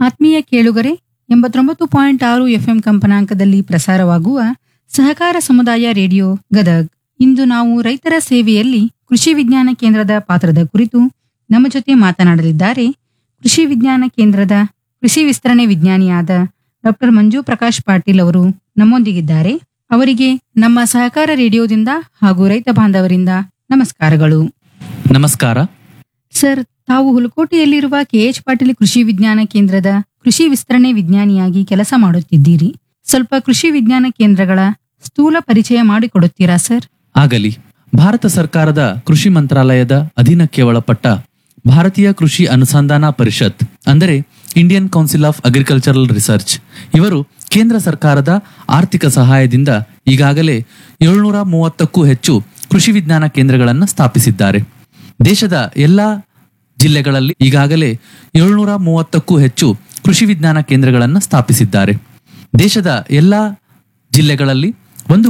ಆತ್ಮೀಯ ಕೇಳುಗರೆ ಎಂಬತ್ತೊಂಬತ್ತು ಪಾಯಿಂಟ್ ಆರು ಎಫ್ಎಂ ಕಂಪನಾಂಕದಲ್ಲಿ ಪ್ರಸಾರವಾಗುವ ಸಹಕಾರ ಸಮುದಾಯ ರೇಡಿಯೋ ಗದಗ್ ಇಂದು ನಾವು ರೈತರ ಸೇವೆಯಲ್ಲಿ ಕೃಷಿ ವಿಜ್ಞಾನ ಕೇಂದ್ರದ ಪಾತ್ರದ ಕುರಿತು ನಮ್ಮ ಜೊತೆ ಮಾತನಾಡಲಿದ್ದಾರೆ ಕೃಷಿ ವಿಜ್ಞಾನ ಕೇಂದ್ರದ ಕೃಷಿ ವಿಸ್ತರಣೆ ವಿಜ್ಞಾನಿಯಾದ ಡಾಕ್ಟರ್ ಮಂಜು ಪ್ರಕಾಶ್ ಪಾಟೀಲ್ ಅವರು ನಮ್ಮೊಂದಿಗಿದ್ದಾರೆ ಅವರಿಗೆ ನಮ್ಮ ಸಹಕಾರ ರೇಡಿಯೋದಿಂದ ಹಾಗೂ ರೈತ ಬಾಂಧವರಿಂದ ನಮಸ್ಕಾರಗಳು ನಮಸ್ಕಾರ ಸರ್ ತಾವು ಹುಲಕೋಟೆಯಲ್ಲಿರುವ ಕೆಎಚ್ ಪಾಟೀಲ್ ಕೃಷಿ ವಿಜ್ಞಾನ ಕೇಂದ್ರದ ಕೃಷಿ ವಿಸ್ತರಣೆ ವಿಜ್ಞಾನಿಯಾಗಿ ಕೆಲಸ ಮಾಡುತ್ತಿದ್ದೀರಿ ಸ್ವಲ್ಪ ಕೃಷಿ ವಿಜ್ಞಾನ ಕೇಂದ್ರಗಳ ಸ್ಥೂಲ ಪರಿಚಯ ಮಾಡಿಕೊಡುತ್ತೀರಾ ಸರ್ ಆಗಲಿ ಭಾರತ ಸರ್ಕಾರದ ಕೃಷಿ ಮಂತ್ರಾಲಯದ ಅಧೀನಕ್ಕೆ ಒಳಪಟ್ಟ ಭಾರತೀಯ ಕೃಷಿ ಅನುಸಂಧಾನ ಪರಿಷತ್ ಅಂದರೆ Indian Council of Agricultural Research ಇವರು ಕೇಂದ್ರ ಸರ್ಕಾರದ ಆರ್ಥಿಕ ಸಹಾಯದಿಂದ ಈಗಾಗಲೇ ಏಳ್ನೂರ ಮೂವತ್ತಕ್ಕೂ ಹೆಚ್ಚು ಕೃಷಿ ವಿಜ್ಞಾನ ಕೇಂದ್ರಗಳನ್ನು ಸ್ಥಾಪಿಸಿದ್ದಾರೆ ದೇಶದ ಎಲ್ಲಾ ಜಿಲ್ಲೆಗಳಲ್ಲಿ ಈಗಾಗಲೇ ಏಳ್ನೂರ ಮೂವತ್ತಕ್ಕೂ ಹೆಚ್ಚು ಕೃಷಿ ವಿಜ್ಞಾನ ಕೇಂದ್ರಗಳನ್ನು ಸ್ಥಾಪಿಸಿದ್ದಾರೆ ದೇಶದ ಎಲ್ಲಾ ಜಿಲ್ಲೆಗಳಲ್ಲಿ